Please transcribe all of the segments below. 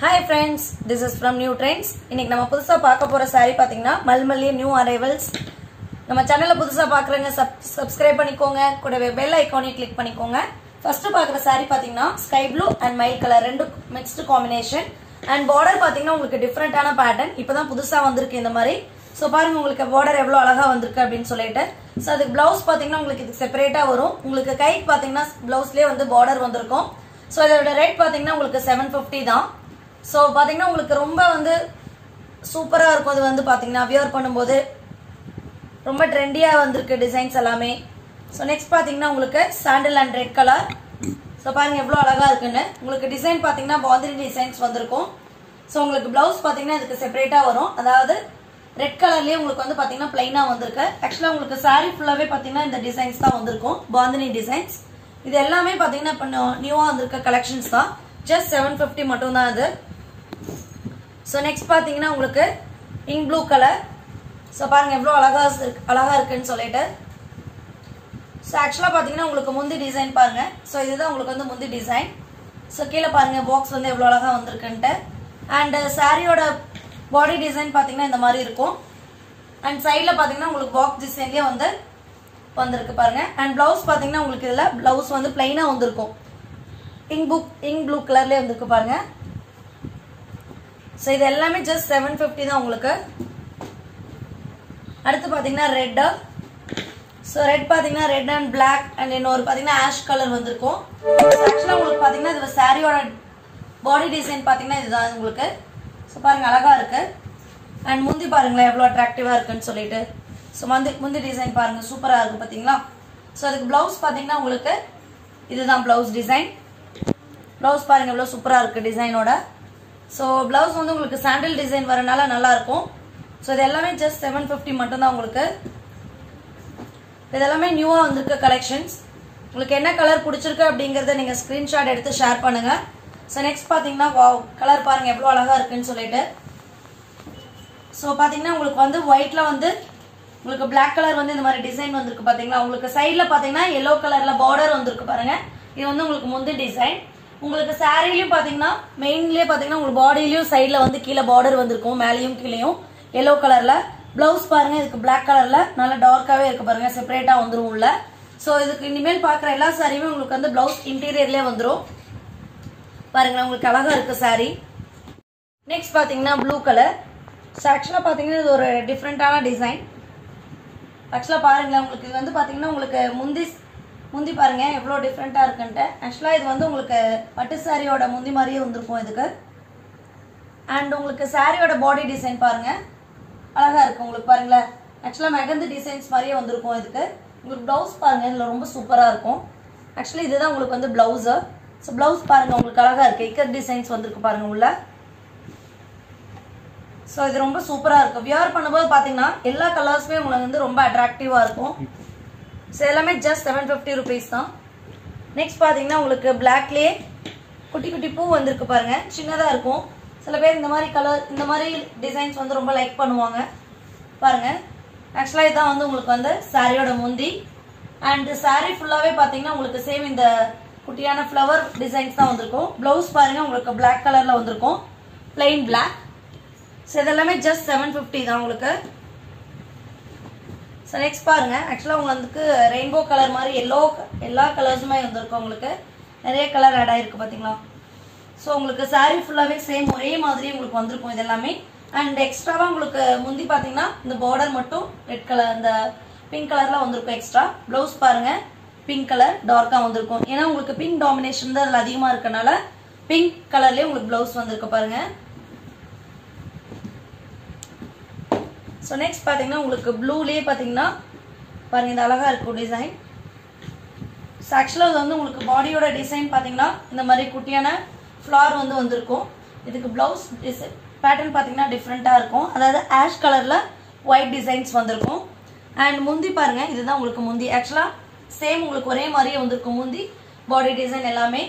hi friends this is from new trends இன்னைக்கு நம்ம புதுசாக பார்க்க போகிற saree பார்த்தீங்கன்னா மல்மல்லி நியூ அரைவல்ஸ் நம்ம சேனலை புதுசாக பார்க்குறவங்க சப் சப்ஸ்கிரைப் பண்ணிக்கோங்க கூடவே பெல் ஐக்கானையும் கிளிக் பண்ணிக்கோங்க ஃபர்ஸ்ட் பார்க்குற saree பார்த்தீங்கன்னா sky blue and mild colour ரெண்டு மிக்ஸ்டு காம்பினேஷன் அண்ட் பார்டர் பார்த்தீங்கன்னா உங்களுக்கு டிஃப்ரெண்டான பேட்டர்ன் இப்போ தான் புதுசாக வந்திருக்கு இந்த மாதிரி ஸோ பாருங்க உங்களுக்கு பார்டர் எவ்வளோ அழகாக வந்திருக்கு அப்படின்னு சொல்லிட்டு ஸோ அதுக்கு ப்ளவுஸ் பார்த்தீங்கன்னா உங்களுக்கு இது செப்பரேட்டாக வரும் உங்களுக்கு கைக்கு பார்த்தீங்கன்னா ப்ளவுஸ்லேயே வந்து பார்டர் வந்திருக்கும் ஸோ இதோட ரேட் பார்த்தீங்கன்னா உங்களுக்கு செவன் ஃபிஃப்டி தான் ஸோ பார்த்தீங்கன்னா உங்களுக்கு ரொம்ப வந்து சூப்பராக இருக்கும் அது வந்து பார்த்தீங்கன்னா வியர் பண்ணும்போது ரொம்ப ட்ரெண்டியாக வந்திருக்கு டிசைன்ஸ் எல்லாமே ஸோ நெக்ஸ்ட் பார்த்தீங்கன்னா உங்களுக்கு sandal and red colour so பாருங்க எவ்வளோ அழகாக இருக்குன்னு உங்களுக்கு டிசைன் பார்த்தீங்கன்னா பாந்திரி டிசைன்ஸ் வந்திருக்கும் ஸோ உங்களுக்கு ப்ளவுஸ் பார்த்தீங்கன்னா இதுக்கு செப்பரேட்டாக வரும் அதாவது ரெட் கலர்லேயே உங்களுக்கு வந்து பார்த்தீங்கன்னா பிளைனாக வந்திருக்கு ஆக்சுவலாக உங்களுக்கு saree ஃபுல்லாகவே பார்த்தீங்கன்னா இந்த டிசைன்ஸ் தான் வந்திருக்கும் பாந்தினி டிசைன்ஸ் இது எல்லாமே பார்த்தீங்கன்னா இப்போ நியூவாக வந்திருக்க கலெக்ஷன்ஸ் தான் ஜஸ்ட் செவன் ஃபிஃப்டி மட்டும் தான் இது ஸோ நெக்ஸ்ட் பார்த்தீங்கன்னா உங்களுக்கு இங்க் ப்ளூ கலர் ஸோ பாருங்க எவ்வளோ அழகா இருக்கு அழகா இருக்குன்னு சொல்லிட்டு ஸோ ஆக்சுவலாக பார்த்தீங்கன்னா உங்களுக்கு முந்தி டிசைன் பாருங்க ஸோ இதுதான் உங்களுக்கு வந்து முந்தி டிசைன் ஸோ கீழே பாருங்க பாக்ஸ் வந்து எவ்வளோ அழகா வந்திருக்குன்ட்டு அண்ட் சாரியோட பாடி டிசைன் பார்த்தீங்கன்னா இந்த மாதிரி இருக்கும் அண்ட் சைடில் பார்த்தீங்கன்னா உங்களுக்கு பாக்ஸ் டிசைன்லேயே வந்து வந்திருக்கு பாருங்க அண்ட் பிளவுஸ் பார்த்தீங்கன்னா உங்களுக்கு இதில் பிளவுஸ் வந்து பிளைனாக வந்திருக்கும் இங்க் புக் இங்க் ப்ளூ கலர்லேயே வந்திருக்கு பாருங்க ஸோ இது எல்லாமே ஜஸ்ட் செவன் ஃபிஃப்டி தான் உங்களுக்கு அடுத்து பார்த்தீங்கன்னா ரெட்டு ஸோ ரெட் பார்த்தீங்கன்னா ரெட் அண்ட் பிளாக் அண்ட் இன்னொரு பார்த்தீங்கன்னா ஆஷ் கலர் வந்திருக்கும் ஆக்சுவலாக உங்களுக்கு பார்த்தீங்கன்னா இது சாரியோட பாடி டிசைன் பார்த்தீங்கன்னா இதுதான் உங்களுக்கு ஸோ பாருங்க அழகா இருக்கு அண்ட் முந்தி பாருங்களேன் எவ்வளோ அட்ராக்டிவாக இருக்குன்னு சொல்லிட்டு ஸோ முந்தி முந்தி டிசைன் பாருங்க சூப்பராக இருக்கு பார்த்தீங்களா ஸோ அதுக்கு ப்ளவுஸ் பார்த்தீங்கன்னா உங்களுக்கு இதுதான் ப்ளவுஸ் டிசைன் ப்ளவுஸ் பாருங்க எவ்வளோ சூப்பராக இருக்கு டிசைனோட ஸோ ப்ளவுஸ் வந்து உங்களுக்கு சாண்டில் டிசைன் வரனால நல்லா இருக்கும் ஸோ இது எல்லாமே ஜஸ்ட் செவன் ஃபிஃப்டி மட்டும்தான் உங்களுக்கு இது எல்லாமே நியூவாக வந்திருக்க கலெக்ஷன்ஸ் உங்களுக்கு என்ன கலர் பிடிச்சிருக்கு அப்படிங்கறத நீங்கள் ஸ்க்ரீன்ஷாட் எடுத்து ஷேர் பண்ணுங்க ஸோ நெக்ஸ்ட் பார்த்தீங்கன்னா வாவ் கலர் பாருங்க எவ்வளோ அழகா இருக்குன்னு சொல்லிட்டு ஸோ பார்த்தீங்கன்னா உங்களுக்கு வந்து ஒயிட்ல வந்து உங்களுக்கு Black கலர் வந்து இந்த மாதிரி டிசைன் வந்திருக்கு பார்த்தீங்களா உங்களுக்கு சைடில் பார்த்தீங்கன்னா எல்லோ கலரில் பார்டர் வந்திருக்கு பாருங்க இது வந்து உங்களுக்கு முந்தி டிசைன் உங்களுக்கு சாரிலையும் பார்த்தீங்கன்னா மெயின்லேயே பார்த்தீங்கன்னா உங்களுக்கு பாடியிலையும் சைடில் வந்து கீழே பார்டர் வந்திருக்கும் மேலேயும் கீழேயும் எல்லோ கலரில் ப்ளவுஸ் பாருங்க இதுக்கு Black கலரில் நல்லா டார்க்காகவே இருக்கு பாருங்க செப்பரேட்டாக வந்துரும் உள்ள ஸோ இதுக்கு இனிமேல் பார்க்குற எல்லா சாரியுமே உங்களுக்கு வந்து ப்ளவுஸ் இன்டீரியர்லேயே வந்துடும் பாருங்களேன் உங்களுக்கு அழகா இருக்கு சாரி நெக்ஸ்ட் பார்த்தீங்கன்னா ப்ளூ கலர் ஸோ ஆக்சுவலாக பார்த்தீங்கன்னா இது ஒரு டிஃப்ரெண்ட்டான டிசைன் ஆக்சுவலாக பாருங்களேன் உங்களுக்கு இது வந்து பார்த்தீங்கன்னா உங்களுக்கு முந்தி முந்தி பாருங்க எவ்வளோ டிஃப்ரெண்ட்டாக இருக்குன்ட்டு ஆக்சுவலாக இது வந்து உங்களுக்கு பட்டு சாரியோட முந்தி மாதிரியே வந்திருக்கும் இதுக்கு அண்ட் உங்களுக்கு சாரியோட பாடி டிசைன் பாருங்க அழகா இருக்கு உங்களுக்கு பாருங்களேன் ஆக்சுவலாக மெகந்தி டிசைன்ஸ் மாதிரியே வந்திருக்கும் இதுக்கு உங்களுக்கு ப்ளவுஸ் பாருங்க இதில் ரொம்ப சூப்பராக இருக்கும் ஆக்சுவலி இதுதான் உங்களுக்கு வந்து ப்ளவுஸு ஸோ ப்ளவுஸ் பாருங்க உங்களுக்கு அழகா இருக்கு இக்கர் டிசைன்ஸ் வந்திருக்கு பாருங்க உள்ள ஸோ இது ரொம்ப சூப்பராக இருக்கும் வியர் பண்ணும்போது பார்த்தீங்கன்னா எல்லா கலர்ஸுமே உங்களுக்கு வந்து ரொம்ப அட்ராக்டிவாக இருக்கும் ஸோ எல்லாமே ஜஸ்ட் செவன் ஃபிஃப்டி ருபீஸ் தான் நெக்ஸ்ட் பார்த்தீங்கன்னா உங்களுக்கு பிளாக்லேயே குட்டி குட்டி பூ வந்திருக்கு பாருங்க சின்னதாக இருக்கும் சில பேர் இந்த மாதிரி கலர் இந்த மாதிரி டிசைன்ஸ் வந்து ரொம்ப லைக் பண்ணுவாங்க பாருங்க ஆக்சுவலாக இதுதான் வந்து உங்களுக்கு வந்து சாரியோட முந்தி அண்ட் saree ஃபுல்லாகவே பார்த்தீங்கன்னா உங்களுக்கு சேம் இந்த குட்டியான ஃப்ளவர் டிசைன்ஸ் தான் வந்திருக்கும் ப்ளவுஸ் பாருங்க உங்களுக்கு Black கலரில் வந்திருக்கும் plain black ஸோ இதெல்லாமே ஜஸ்ட் செவன் ஃபிஃப்டி தான் உங்களுக்கு ஸோ நெக்ஸ்ட் பாருங்க ஆக்சுவலாக உங்களுக்கு ரெயின்போ கலர் மாதிரி எல்லோ எல்லா கலர்ஸுமே வந்திருக்கு உங்களுக்கு நிறைய கலர் ஆட் ஆயிருக்கு பார்த்தீங்களா ஸோ உங்களுக்கு saree ஃபுல்லாகவே சேம் ஒரே மாதிரி உங்களுக்கு வந்திருக்கும் இது எல்லாமே அண்ட் எக்ஸ்ட்ராவாக உங்களுக்கு முந்தி பார்த்தீங்கன்னா இந்த பார்டர் மட்டும் ரெட் கலர் இந்த பிங்க் கலரில் வந்திருக்கும் எக்ஸ்ட்ரா ப்ளவுஸ் பாருங்க பிங்க் கலர் டார்க்காக வந்திருக்கும் ஏன்னா உங்களுக்கு பிங்க் டாமினேஷன் தான் அதில் அதிகமாக இருக்கனால பிங்க் கலர்லேயே உங்களுக்கு ப்ளவுஸ் வந்திருக்கு பாருங்க ஸோ நெக்ஸ்ட் பார்த்தீங்கன்னா உங்களுக்கு ப்ளூலேயே பார்த்தீங்கன்னா பாருங்க இந்த அழகா இருக்கும் டிசைன் ஸோ ஆக்சுவலாக இது வந்து உங்களுக்கு பாடியோட டிசைன் பார்த்தீங்கன்னா இந்த மாதிரி குட்டியான ஃப்ளார் வந்து வந்திருக்கும் இதுக்கு ப்ளவுஸ் டிசைன் பேட்டர்ன் பார்த்தீங்கன்னா டிஃப்ரெண்ட்டாக இருக்கும் அதாவது ஆஷ் கலரில் ஒயிட் டிசைன்ஸ் வந்திருக்கும் அண்ட் முந்தி பாருங்க இதுதான் உங்களுக்கு முந்தி ஆக்சுவலாக சேம் உங்களுக்கு ஒரே மாதிரியே வந்திருக்கும் முந்தி பாடி டிசைன் எல்லாமே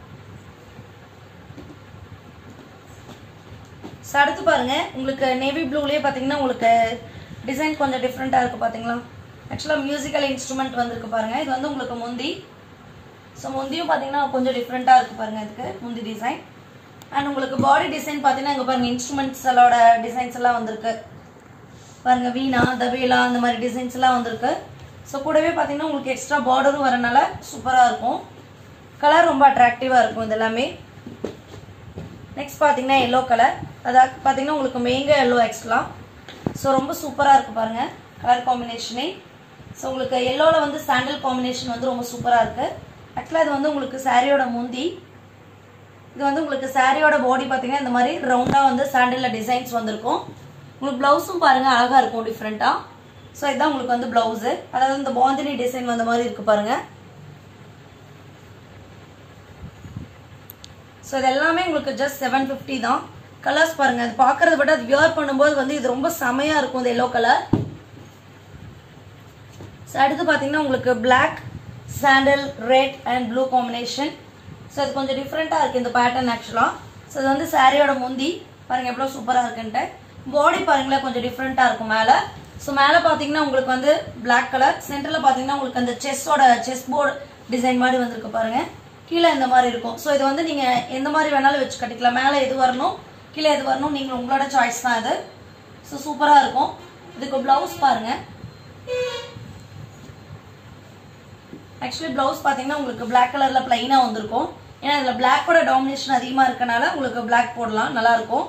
ஸோ அடுத்து பாருங்க உங்களுக்கு நேவி ப்ளூலேயே பார்த்தீங்கன்னா உங்களுக்கு டிசைன் கொஞ்சம் டிஃப்ரெண்ட்டாக இருக்குது பார்த்தீங்களா ஆக்சுவலாக மியூசிக்கல் இன்ஸ்ட்ருமெண்ட் வந்திருக்கு பாருங்க இது வந்து உங்களுக்கு முந்தி ஸோ முந்தியும் பார்த்தீங்கன்னா கொஞ்சம் டிஃப்ரெண்ட்டாக இருக்குது பாருங்க இதுக்கு முந்தி டிசைன் அண்ட் உங்களுக்கு பாடி டிசைன் பார்த்தீங்கன்னா இங்கே பாருங்க இன்ஸ்ட்ருமெண்ட்ஸலோட டிசைன்ஸ் எல்லாம் வந்திருக்கு பாருங்க வீணா தபேலா அந்த மாதிரி டிசைன்ஸ் எல்லாம் வந்திருக்கு ஸோ கூடவே பார்த்தீங்கன்னா உங்களுக்கு எக்ஸ்ட்ரா பார்டரும் வரனால சூப்பராக இருக்கும் கலர் ரொம்ப அட்ராக்டிவாக இருக்கும் இது எல்லாமே நெக்ஸ்ட் பார்த்தீங்கன்னா எல்லோ கலர் அதாவது பார்த்தீங்கன்னா உங்களுக்கு மேங்க எல்லோ ஆக்சுவலாக ஸோ ரொம்ப சூப்பராக இருக்கு பாருங்க கலர் காம்பினேஷனே ஸோ உங்களுக்கு எல்லோவில் வந்து சாண்டல் காம்பினேஷன் வந்து ரொம்ப சூப்பராக இருக்கு ஆக்சுவலாக இது வந்து உங்களுக்கு சாரியோட முந்தி இது வந்து உங்களுக்கு சாரியோட பாடி பார்த்தீங்கன்னா இந்த மாதிரி ரவுண்டாக வந்து சாண்டலில் டிசைன்ஸ் வந்திருக்கும் உங்களுக்கு ப்ளவுஸும் பாருங்க அழகாக இருக்கும் டிஃப்ரெண்ட்டாக ஸோ இதுதான் உங்களுக்கு வந்து ப்ளவுஸு அதாவது இந்த பாந்தினி டிசைன் வந்த மாதிரி இருக்கு பாருங்க ஸோ இது எல்லாமே உங்களுக்கு ஜஸ்ட் செவன் ஃபிஃப்டி தான் கலர்ஸ் பாருங்க அது பார்க்கறத விட அது வியர் பண்ணும்போது வந்து இது ரொம்ப செமையா இருக்கும் இந்த எல்லோ கலர் ஸோ அடுத்து பார்த்தீங்கன்னா உங்களுக்கு black sandal red and blue combination so இது கொஞ்சம் டிஃப்ரெண்ட்டாக இருக்குது இந்த பேட்டர்ன் ஆக்சுவலாக ஸோ இது வந்து சாரியோட முந்தி பாருங்க எவ்வளோ சூப்பராக இருக்குன்ட்டு பாடி பாருங்களேன் கொஞ்சம் டிஃப்ரெண்ட்டாக இருக்கும் மேலே ஸோ மேலே பார்த்தீங்கன்னா உங்களுக்கு வந்து பிளாக் கலர் சென்டரில் பார்த்தீங்கன்னா உங்களுக்கு அந்த செஸ்ஸோட செஸ் போர்டு டிசைன் மாதிரி வந்திருக்கு பாருங்க கீழே இந்த மாதிரி இருக்கும் ஸோ இது வந்து நீங்கள் எந்த மாதிரி வேணாலும் வச்சு கட்டிக்கலாம் மேலே எது வரணும் கீழே எது வரணும் நீங்கள் உங்களோட சாய்ஸ் தான் இது ஸோ சூப்பராக இருக்கும் இதுக்கு ப்ளவுஸ் பாருங்கள் ஆக்சுவலி ப்ளவுஸ் பார்த்தீங்கன்னா உங்களுக்கு பிளாக் கலரில் ப்ளைனாக வந்திருக்கும் ஏன்னா இதில் பிளாக்கோட டாமினேஷன் அதிகமாக இருக்கனால உங்களுக்கு பிளாக் போடலாம் நல்லாயிருக்கும்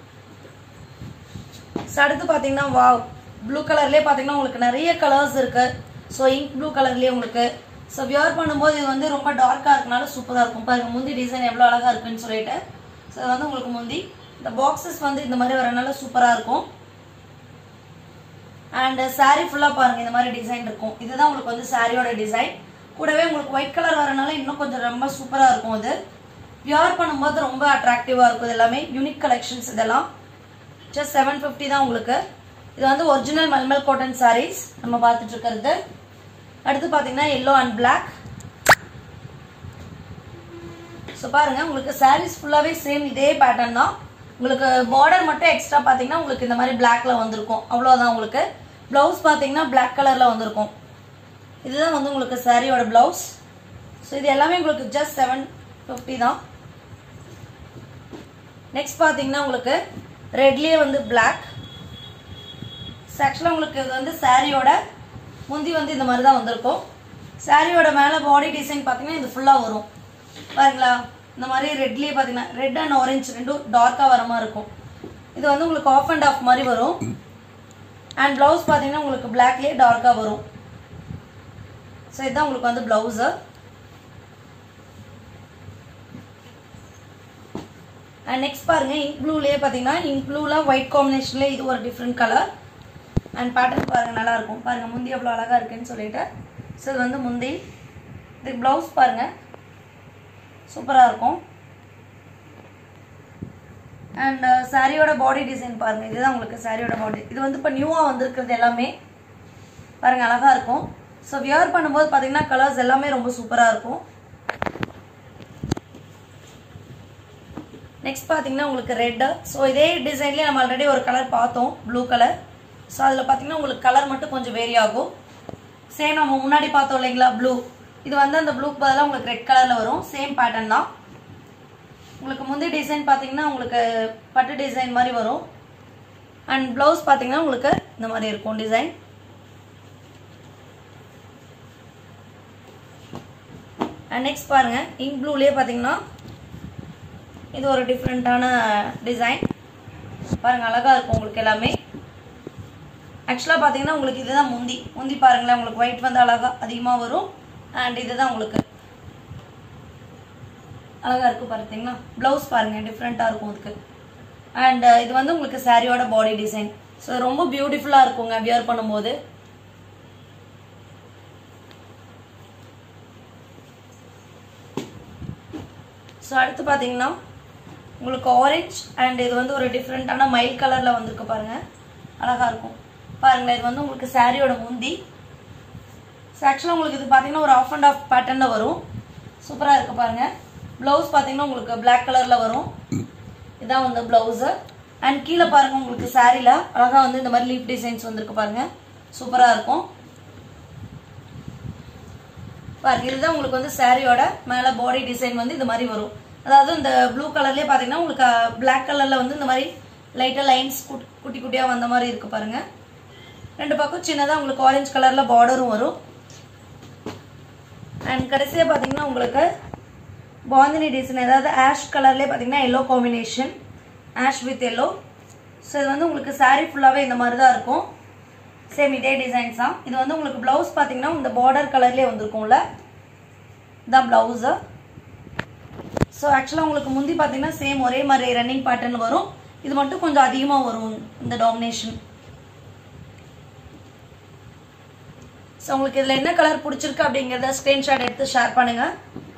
ஸோ அடுத்து பார்த்தீங்கன்னா வா ப்ளூ கலர்லேயே பார்த்தீங்கன்னா உங்களுக்கு நிறைய கலர்ஸ் இருக்கு ஸோ இங்க் ப்ளூ கலர்லேயே உங்களுக்கு ஸோ வியர் பண்ணும்போது இது வந்து ரொம்ப டார்க்காக இருக்கனால சூப்பராக இருக்கும் பாருங்க முந்தி டிசைன் எவ்வளோ அழகாக இருக்குன்னு சொல்லிட்டு ஸோ இது வந்து உங்களுக்கு முந்தி இந்த பாக்ஸஸ் வந்து இந்த மாதிரி வரனால சூப்பராக இருக்கும் அண்ட் saree ஃபுல்லாக பாருங்க இந்த மாதிரி டிசைன் இருக்கும் இதுதான் உங்களுக்கு வந்து சாரியோட டிசைன் கூடவே உங்களுக்கு ஒயிட் கலர் வரனால இன்னும் கொஞ்சம் ரொம்ப சூப்பராக இருக்கும் இது வியர் பண்ணும்போது ரொம்ப அட்ராக்டிவாக இருக்கும் இது எல்லாமே யூனிக் கலெக்ஷன்ஸ் இதெல்லாம் ஜஸ்ட் செவன் ஃபிஃப்டி தான் உங்களுக்கு இது வந்து ஒரிஜினல் மல்மல் காட்டன் sarees நம்ம பார்த்துட்டு இருக்கிறது அடுத்து பார்த்தீங்கன்னா எல்லோ அண்ட் பிளாக் ஸோ பாருங்க உங்களுக்கு sarees ஃபுல்லாகவே சேம் இதே பேட்டர்ன் தான் உங்களுக்கு பார்டர் மட்டும் எக்ஸ்ட்ரா பார்த்தீங்கன்னா உங்களுக்கு இந்த மாதிரி பிளாக்ல வந்திருக்கும் அவ்வளோதான் உங்களுக்கு ப்ளவுஸ் பார்த்தீங்கன்னா பிளாக் கலரில் வந்திருக்கும் இதுதான் வந்து உங்களுக்கு சாரியோட ப்ளவுஸ் ஸோ இது எல்லாமே உங்களுக்கு ஜஸ்ட் செவன் ஃபிஃப்டி தான் நெக்ஸ்ட் பார்த்தீங்கன்னா உங்களுக்கு ரெட்லேயே வந்து பிளாக் ஆக்சுவலாக உங்களுக்கு இது வந்து சாரியோட முந்தி வந்து இந்த மாதிரி தான் வந்திருக்கும் சாரியோட மேலே பாடி டிசைன் பார்த்தீங்கன்னா இது ஃபுல்லாக வரும் பாருங்களா இந்த மாதிரி ரெட்லேயே பார்த்தீங்கன்னா ரெட் அண்ட் ஆரஞ்சு ரெண்டும் டார்க்காக வர மாதிரி இருக்கும் இது வந்து உங்களுக்கு ஆஃப் அண்ட் ஆஃப் மாதிரி வரும் அண்ட் ப்ளவுஸ் பார்த்தீங்கன்னா உங்களுக்கு பிளாக்லேயே டார்க்காக வரும் ஸோ இதுதான் உங்களுக்கு வந்து ப்ளவுஸு அண்ட் நெக்ஸ்ட் பாருங்க இங்க் ப்ளூலேயே பார்த்தீங்கன்னா இங்க் ப்ளூவில் ஒயிட் காம்பினேஷன்லேயே இது ஒரு டிஃப்ரெண்ட் கலர் அண்ட் பேட்டர்ன் பாருங்க நல்லா இருக்கும் பாருங்க முந்தி எவ்வளோ அழகா இருக்குன்னு சொல்லிட்டு ஸோ இது வந்து முந்தி இதுக்கு ப்ளவுஸ் பாருங்க சூப்பராக இருக்கும் அண்ட் சாரியோட பாடி டிசைன் பாருங்க இதுதான் உங்களுக்கு சாரியோட பாடி இது வந்து இப்போ நியூவாக வந்திருக்கிறது எல்லாமே பாருங்க அழகா இருக்கும் ஸோ வியர் பண்ணும்போது பார்த்தீங்கன்னா கலர்ஸ் எல்லாமே ரொம்ப சூப்பராக இருக்கும் நெக்ஸ்ட் பார்த்தீங்கன்னா உங்களுக்கு ரெட்டு ஸோ இதே டிசைன்லேயே நம்ம ஆல்ரெடி ஒரு கலர் பார்த்தோம் ப்ளூ கலர் ஸோ அதில் பார்த்தீங்கன்னா உங்களுக்கு கலர் மட்டும் கொஞ்சம் வேரி ஆகும் சேம் நம்ம முன்னாடி பார்த்தோம் இல்லைங்களா ப்ளூ இது வந்து அந்த ப்ளூக்கு பதிலாக உங்களுக்கு ரெட் கலரில் வரும் சேம் பேட்டர்ன் தான் உங்களுக்கு முந்தி டிசைன் பார்த்தீங்கன்னா உங்களுக்கு பட்டு டிசைன் மாதிரி வரும் அண்ட் ப்ளவுஸ் பார்த்தீங்கன்னா உங்களுக்கு இந்த மாதிரி இருக்கும் டிசைன் அண்ட் நெக்ஸ்ட் பாருங்க இங்க் ப்ளூலேயே பார்த்தீங்கன்னா இது ஒரு டிஃப்ரெண்ட்டான டிசைன் பாருங்க அழகா இருக்கும் உங்களுக்கு எல்லாமே ஆக்சுவலாக பார்த்தீங்கன்னா உங்களுக்கு இதுதான் முந்தி முந்தி பாருங்களேன் உங்களுக்கு ஒயிட் வந்து அழகா அதிகமாக வரும் அண்ட் இதுதான் உங்களுக்கு அழகா இருக்கு பார்த்தீங்களா ப்ளவுஸ் பாருங்க டிஃப்ரெண்ட்டாக இருக்கும் அதுக்கு அண்ட் இது வந்து உங்களுக்கு சாரியோட பாடி டிசைன் ஸோ ரொம்ப பியூட்டிஃபுல்லாக இருக்குங்க வியர் பண்ணும்போது ஸோ அடுத்து பார்த்தீங்கன்னா உங்களுக்கு ஆரஞ்ச் அண்ட் இது வந்து ஒரு டிஃப்ரெண்ட்டான மைல் கலரில் வந்திருக்கு பாருங்க அழகா இருக்கும் பாருங்களேன் இது வந்து உங்களுக்கு சாரியோட முந்தி ஸோ ஆக்சுவலாக உங்களுக்கு இது பார்த்தீங்கன்னா ஒரு ஆஃப் அண்ட் ஆஃப் பேட்டர்னில் வரும் சூப்பராக இருக்கு பாருங்க ப்ளவுஸ் பார்த்தீங்கன்னா உங்களுக்கு பிளாக் கலரில் வரும் இதான் வந்து ப்ளவுஸு அண்ட் கீழே பாருங்க உங்களுக்கு சாரியில் அழகாக வந்து இந்த மாதிரி லீஃப் டிசைன்ஸ் வந்திருக்கு பாருங்க சூப்பராக இருக்கும் பாருங்க இதுதான் உங்களுக்கு வந்து சாரியோட மேலே பாடி டிசைன் வந்து இது மாதிரி வரும் அதாவது இந்த ப்ளூ கலர்லேயே பார்த்தீங்கன்னா உங்களுக்கு Black கலரில் வந்து இந்த மாதிரி லைட்டாக லைன்ஸ் குட்டி குட்டியாக வந்த மாதிரி இருக்கு பாருங்க ரெண்டு பக்கம் சின்னதாக உங்களுக்கு ஆரஞ்சு கலரில் பார்டரும் வரும் அண்ட் கடைசியாக பார்த்தீங்கன்னா உங்களுக்கு பாந்தினி டிசைன் அதாவது ஆஷ் கலர்லேயே பார்த்தீங்கன்னா yellow combination ash with yellow so இது வந்து உங்களுக்கு saree ஃபுல்லாகவே இந்த மாதிரி தான் இருக்கும் சேம் இதே டிசைன்ஸ் தான் இது வந்து உங்களுக்கு ப்ளவுஸ் பார்த்தீங்கன்னா இந்த பார்டர் கலர்லேயே வந்திருக்கும்ல இதான் ப்ளவுஸு ஸோ ஆக்சுவலாக உங்களுக்கு முந்தி பார்த்தீங்கன்னா சேம் ஒரே மாதிரி ரன்னிங் பேட்டர்ன் வரும் இது மட்டும் கொஞ்சம் அதிகமாக வரும் இந்த டாமினேஷன் ஸோ உங்களுக்கு இதில் என்ன கலர் பிடிச்சிருக்கு அப்படிங்கிறத ஸ்க்ரீன்ஷாட் எடுத்து ஷேர் பண்ணுங்கள்